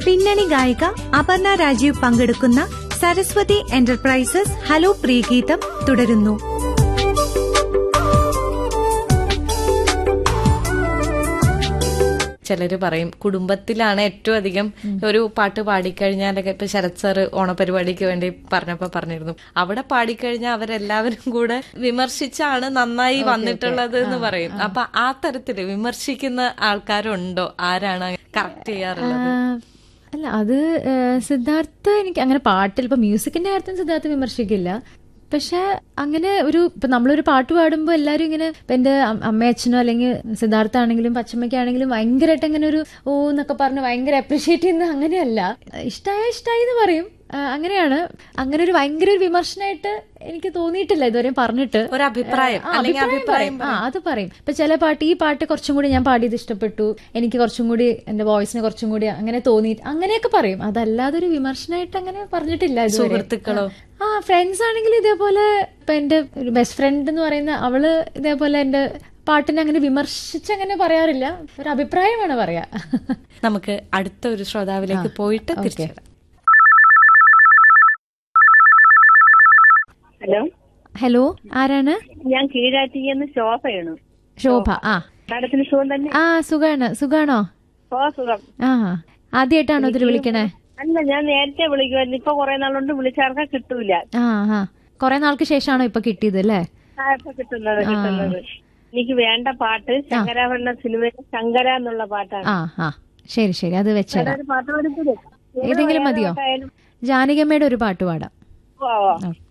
പിന്നണി ഗായിക അപർണ രാജീവ് പങ്കെടുക്കുന്ന സരസ്വതി എന്റർപ്രൈസസ് ഹലോ പ്രിയഗീതം തുടരുന്നു ചിലര് പറയും കുടുംബത്തിലാണ് ഏറ്റവും അധികം ഒരു പാട്ട് പാടിക്കഴിഞ്ഞാലൊക്കെ ഇപ്പൊ ശരത് സാറ് ഓണപരിപാടിക്ക് വേണ്ടി പറഞ്ഞപ്പോ പറഞ്ഞിരുന്നു അവിടെ പാടിക്കഴിഞ്ഞാൽ അവരെല്ലാവരും കൂടെ വിമർശിച്ചാണ് നന്നായി വന്നിട്ടുള്ളത് എന്ന് പറയും അപ്പൊ ആ തരത്തില് വിമർശിക്കുന്ന ആൾക്കാരുണ്ടോ ആരാണ് കറക്റ്റ് ചെയ്യാറുള്ളത് അല്ല അത് ആ, സിദ്ധാർത്ഥ എനിക്ക് അങ്ങനെ പാട്ടിൽ ഇപ്പൊ മ്യൂസിക്കിന്റെ കാര്യത്തിൽ സിദ്ധാർത്ഥ വിമർശിക്കില്ല പക്ഷെ അങ്ങനെ ഒരു ഇപ്പൊ നമ്മളൊരു പാട്ട് പാടുമ്പോൾ എല്ലാവരും ഇങ്ങനെ ഇപ്പൊ എന്റെ അം- അമ്മയച്ഛനോ അല്ലെങ്കിൽ സിദ്ധാർത്ഥ ആണെങ്കിലും പച്ചമ്മയ്ക്കാണെങ്കിലും ഭയങ്കരമായിട്ട് അങ്ങനെ ഒരു ഓ എന്നൊക്കെ പറഞ്ഞ് ഭയങ്കര അപ്രീഷിയേറ്റ് ചെയ്യുന്ന അങ്ങനെയല്ല ഇഷ്ടായ ഇഷ്ടായി എന്ന് പറയും ആ, അങ്ങനെയാണ് അങ്ങനെ ഒരു ഭയങ്കര ഒരു വിമർശനമായിട്ട് എനിക്ക് തോന്നിയിട്ടില്ല ഇതുവരെയും പറഞ്ഞിട്ട് ഒരു അഭിപ്രായം ആ, അല്ലെങ്കിൽ അഭിപ്രായം പറയും. ആ അത് പറയും ഇപ്പൊ ചില പാട്ട് ഈ പാട്ട് കുറച്ചും കൂടി ഞാൻ പാടിയത് ഇഷ്ടപ്പെട്ടു എനിക്ക് കുറച്ചും കൂടി എന്റെ വോയിസിന് കുറച്ചും കൂടി അങ്ങനെ തോന്നി അങ്ങനെയൊക്കെ പറയും അതല്ലാതെ ഒരു വിമർശനമായിട്ട് അങ്ങനെ പറഞ്ഞിട്ടില്ല ഇതുവരെ. സുഹൃത്തുക്കളോ? ആ ഫ്രണ്ട്സ് ആണെങ്കിൽ ഇതേപോലെ ഇപ്പൊ എന്റെ ഒരു ബെസ്റ്റ് ഫ്രണ്ട് എന്ന് പറയുന്ന അവള് ഇതേപോലെ എന്റെ പാട്ടിനെ അങ്ങനെ വിമർശിച്ചങ്ങനെ പറയാറില്ല ഒരു അഭിപ്രായമാണ് പറയാ നമുക്ക് അടുത്ത ഒരു ശ്രോതാവിലേക്ക് പോയിട്ട് തിരിച്ചു വരാം. ഹലോ ഹലോ ആരാണ് ഞാൻ കീഴാറ്റിന്ന് ശോഭയാണ് ശോഭ ആ മാഡത്തിന് സുഖം തന്നെ ആ സുഖാണ് സുഖാണോ ഓ സുഖം ആ ആദ്യമായിട്ടാണോ ഇതിൽ വിളിക്കണേ അല്ല ഞാൻ നേരത്തെ വിളിക്കുമായിരുന്നു ഇപ്പൊ കുറെ നാളുകൊണ്ട് വിളിച്ചാർക്കാ കിട്ടൂല ആ ആ കൊറേ നാൾക്ക് ശേഷമാണോ ഇപ്പൊ കിട്ടിയത് അല്ലേ ആ ഇപ്പൊ കിട്ടുന്നത് കിട്ടുന്നത് എനിക്ക് വേണ്ട പാട്ട് ശങ്കരാഭരണ സിനിമയിലെ ശങ്കര എന്നുള്ള പാട്ടാണ് ആ ആ ശരി ശരി അത് വെച്ചേരാം ഒരു പാട്ട് പഠിപ്പില്ലേ ഏതെങ്കിലും മതിയോ ജാനകിയമ്മയുടെ ഒരു പാട്ട് പാടാം ഓ ഓ.